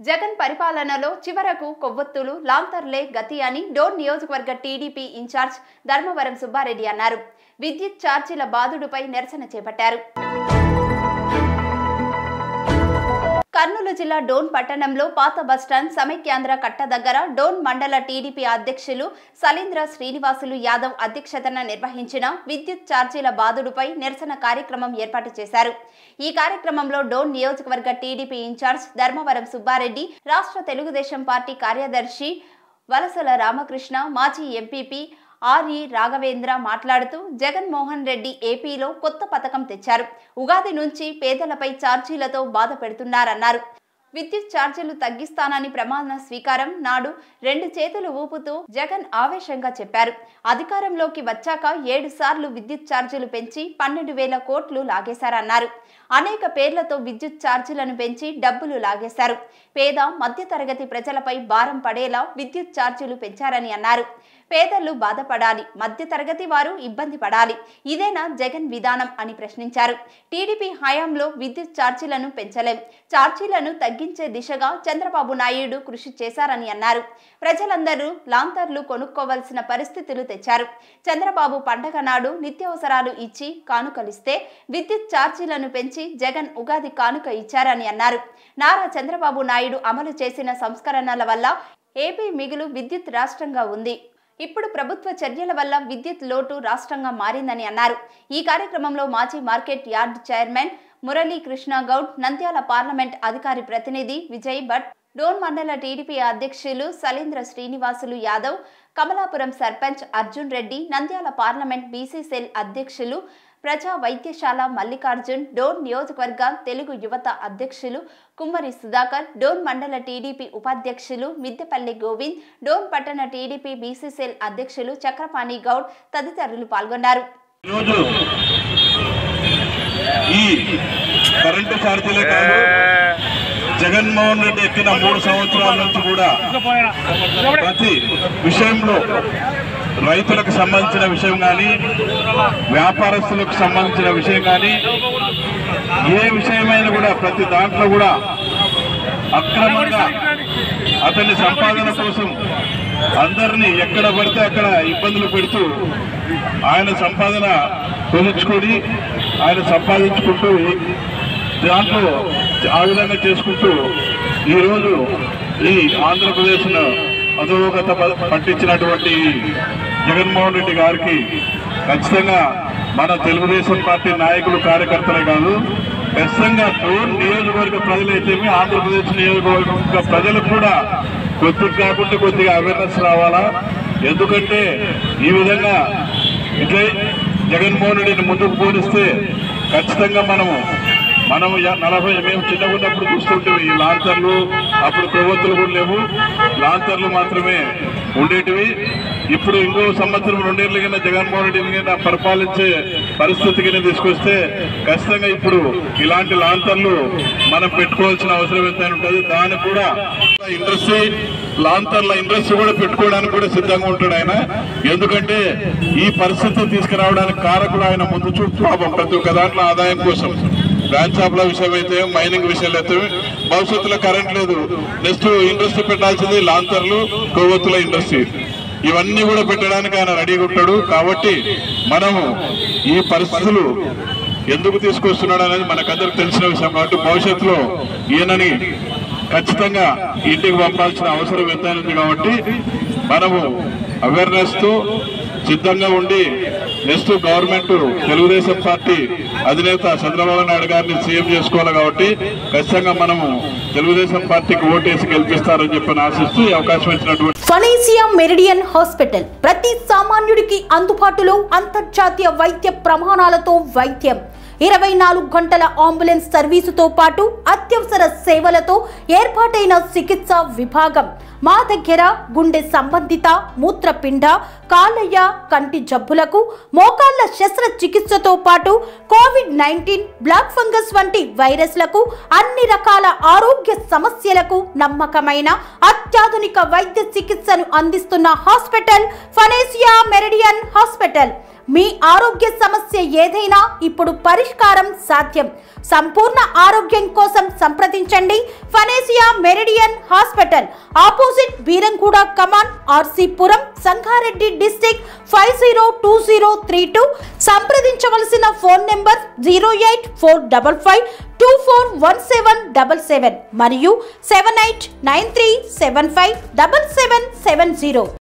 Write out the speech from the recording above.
జగన్ పరిపాలనలో చివరకు కొవ్వొత్తులు లాంతర్లే గతి అని డోన్ నియోజకవర్గ టీడీపీ ఇన్ఛార్జ్ ధర్మవరం సుబ్బారెడ్డి అన్నారు విద్యుత్ ఛార్జీల బాధుడుపై నిరసన చేపట్టారు కర్నూలు జిల్లా డోన్ పట్టణంలో పాత బస్టాండ్ సమైక్యాంధ్ర కట్ట దగ్గర డోన్ మండల టీడీపీ అధ్యక్షులు సలీంద్ర శ్రీనివాసులు యాదవ్ అధ్యక్షతన నిర్వహించిన విద్యుత్ ఛార్జీల బాధుడుపై నిరసన కార్యక్రమం ఏర్పాటు చేశారు ఈ కార్యక్రమంలో డోన్ నియోజకవర్గ టీడీపీ ఇన్ఛార్జ్ ధర్మవరం సుబ్బారెడ్డి రాష్ట్ర తెలుగుదేశం పార్టీ కార్యదర్శి వలసల రామకృష్ణ మాజీ ఎంపీపీ ఆర్ఈ రాఘవేంద్ర మాట్లాడుతూ జగన్మోహన్ రెడ్డి ఏపీలో కొత్త పథకం తెచ్చారు ఉగాది నుంచి పేదలపై ఛార్జీలతో బాధ పెడుతున్నారన్నారు విద్యుత్ ఛార్జీలు తగ్గిస్తానని ప్రమాణ స్వీకారం నాడు రెండు చేతులు ఊపుతూ జగన్ ఆవేశంగా చెప్పారు అధికారంలోకి వచ్చాక ఏడు సార్లు విద్యుత్ ఛార్జీలు పెంచి పన్నెండు వేల కోట్లు లాగేశారన్నారు అనేక పేర్లతో విద్యుత్ ఛార్జీలను పెంచి డబ్బులు లాగేశారు పేద మధ్యతరగతి ప్రజలపై భారం పడేలా విద్యుత్ ఛార్జీలు పెంచారని అన్నారు పేదలు బాధపడాలి మధ్యతరగతి వారు ఇబ్బంది పడాలి ఇదేనా జగన్ విధానం అని ప్రశ్నించారు టీడీపీ హయాంలో విద్యుత్ ఛార్జీలను పెంచలేం ఛార్జీలను తగ్గించే దిశగా చంద్రబాబు నాయుడు కృషి చేశారని అన్నారు ప్రజలందరూ లాంతర్లు కొనుక్కోవలసిన పరిస్థితులు తెచ్చారు చంద్రబాబు పండగ నాడు నిత్యావసరాలు ఇచ్చి కానుకలిస్తే విద్యుత్ ఛార్జీలను పెంచి జగన్ ఉగాది కానుక ఇచ్చారని అన్నారు నారా చంద్రబాబు నాయుడు అమలు చేసిన సంస్కరణల వల్ల ఏపీ మిగులు విద్యుత్ రాష్ట్రంగా ఉంది ఇప్పుడు ప్రభుత్వ చర్యల వల్ల విద్యుత్ లోటు రాష్ట్రంగా మారిందని అన్నారు ఈ కార్యక్రమంలో మాజీ market yard chairman Murali Krishna Goud Nandyal parliament అధికారి ప్రతినిధి విజయ్ భట్ డోన్ మండల టీడీపీ అధ్యక్షులు Salindra Srinivasulu Yadav Kamalapuram sarpanch Arjun Reddy Nandyal parliament BC cell అధ్యక్షులు ప్రజా వైద్యశాల మల్లికార్జున్ డోన్ నియోజకవర్గ తెలుగు యువత అధ్యక్షులు కుమ్మరి సుధాకర్ డోన్ మండల టీడీపీ ఉపాధ్యక్షులు మిద్దెపల్లి గోవింద్ డోన్ పట్టణ టీడీపీ బీసీసీఎల్ అధ్యక్షులు చక్రపాణి గౌడ్ తదితరులు పాల్గొన్నారు ఈరోజు ఈ కరెంటు ఛార్జీలే కాదు జగన్మోహన్ రెడ్డి ఎక్కిన మూడు సంవత్సరాల నుంచి కూడా ప్రతి విషయంలో రైతులకు సంబంధించిన విషయం కానీ వ్యాపారస్తులకు సంబంధించిన విషయం కానీ ఏ విషయమైనా కూడా ప్రతి దాంట్లో కూడా అక్రమంగా అతని సంపాదన కోసం అందరినీ ఎక్కడ పడితే అక్కడ ఇబ్బందులు పెడుతూ ఆయన సంపాదన కొలుచుకొని ఆయన సంపాదించుకుంటూ దాంట్లో ఆ విధంగా చేసుకుంటూ ఈరోజు ఈ ఆంధ్రప్రదేశ్ను అధోగత ప- పట్టించినటువంటి జగన్మోహన్ రెడ్డి గారికి ఖచ్చితంగా మన తెలుగుదేశం పార్టీ నాయకులు కార్యకర్తలే కాదు ఖచ్చితంగా టోన్ నియోజకవర్గ ప్రజలైతేమి ఆంధ్రప్రదేశ్ నియోజకవర్గ ప్రజలకు కూడా కొద్దిగా కాకుండా కొద్దిగా అవేర్నెస్ రావాలా ఎందుకంటే ఈ విధంగా ఇట్లే జగన్మోహన్ రెడ్డిని ముందుకు పోలిస్తే ఖచ్చితంగా మనము మనం యా- నలభై మేము చిన్నగా ఉన్నప్పుడు చూస్తుంటే ఈ లాంతర్లు అప్పుడు కొవ్వొత్తులు కూడా లేవు లాంతర్లు మాత్రమే ఉండేటివి ఇప్పుడు ఇంకో సంవత్సరం రెండేళ్ల కింద జగన్మోహన్ రెడ్డి కింద పరిపాలించే పరిస్థితి కింద తీసుకొస్తే ఖచ్చితంగా ఇప్పుడు ఇలాంటి లాంతర్లు మనం పెట్టుకోవాల్సిన అవసరం ఎంతైనా ఉంటుంది దానికి కూడా ఇండస్ట్రీ లాంతర్ల ఇండస్ట్రీ కూడా పెట్టుకోవడానికి కూడా సిద్ధంగా ఉంటాడు ఆయన ఎందుకంటే ఈ పరిస్థితి తీసుకురావడానికి కారకుడు ఆయన ముందు చూపు పాపం ప్రతి ఒక్క దాంట్లో ఆదాయం కోసం బ్రాంచ్ షాప్ల విషయం అయితే మైనింగ్ విషయాలు అయితే భవిష్యత్తులో కరెంట్ లేదు నెక్స్ట్ ఇండస్ట్రీ పెట్టాల్సింది లాంతర్లు కొవ్వొత్తుల ఇండస్ట్రీ ఇవన్నీ కూడా పెట్టడానికి ఆయన రెడీగా ఉంటాడు కాబట్టి మనము ఈ పరిస్థితులు ఎందుకు తీసుకొస్తున్నాడు అనేది మనకందరికి తెలిసిన విషయం కాబట్టి భవిష్యత్తులో ఈయనని ఖచ్చితంగా ఇంటికి పంపాల్సిన అవసరం ఎంతైనా ఉంది కాబట్టి మనము అవేర్నెస్ తో సిద్ధంగా ఉండి నెక్స్ట్ గవర్నమెంట్ తెలుగుదేశం పార్టీ అధినేత చంద్రబాబు నాయుడు గారిని సీఎం చేసుకోవాలి కాబట్టి ఖచ్చితంగా మనము తెలుగుదేశం పార్టీకి ఓటేసి గెలిపిస్తారని చెప్పి ఆశిస్తూ ఈ అవకాశం ఇచ్చినటువంటి ఫనేసియా మెరిడియన్ హాస్పిటల్ ప్రతి సామాన్యుడికి అందుబాటులో అంతర్జాతీయ వైద్య ప్రమాణాలతో వైద్యం ఇరవై నాలుగు గంటల అంబులెన్స్ సర్వీసుతో పాటు అత్యవసర సేవలతో ఏర్పాటైన చికిత్స విభాగం మా దగ్గర గుండె సంబంధిత మూత్రపిండ కాలయ్య కంటి జబ్బులకు మోకాళ్ల శస్త్రచికిత్సతో పాటు కోవిడ్ నైన్టీన్ బ్లాక్ ఫంగస్ వంటి వైరస్లకు అన్ని రకాల ఆరోగ్య సమస్యలకు నమ్మకమైన అత్యాధునిక వైద్య చికిత్సను అందిస్తున్న హాస్పిటల్ ఫనేసియా మెరిడియన్ హాస్పిటల్ మీ ఆరోగ్య సమస్య ఏదైనా ఇప్పుడు పరిష్కారం సాధ్యం సంపూర్ణ ఆరోగ్యం కోసం సంప్రదించండి Panacea Meridian hospital opposite Beeramguda కమాన్ RC Puram Sangareddy district five zero two zero three two సంప్రదించవలసిన phone number zero eight four double five two four one seven double seven మరియు seven eight nine three seven five double seven seven zero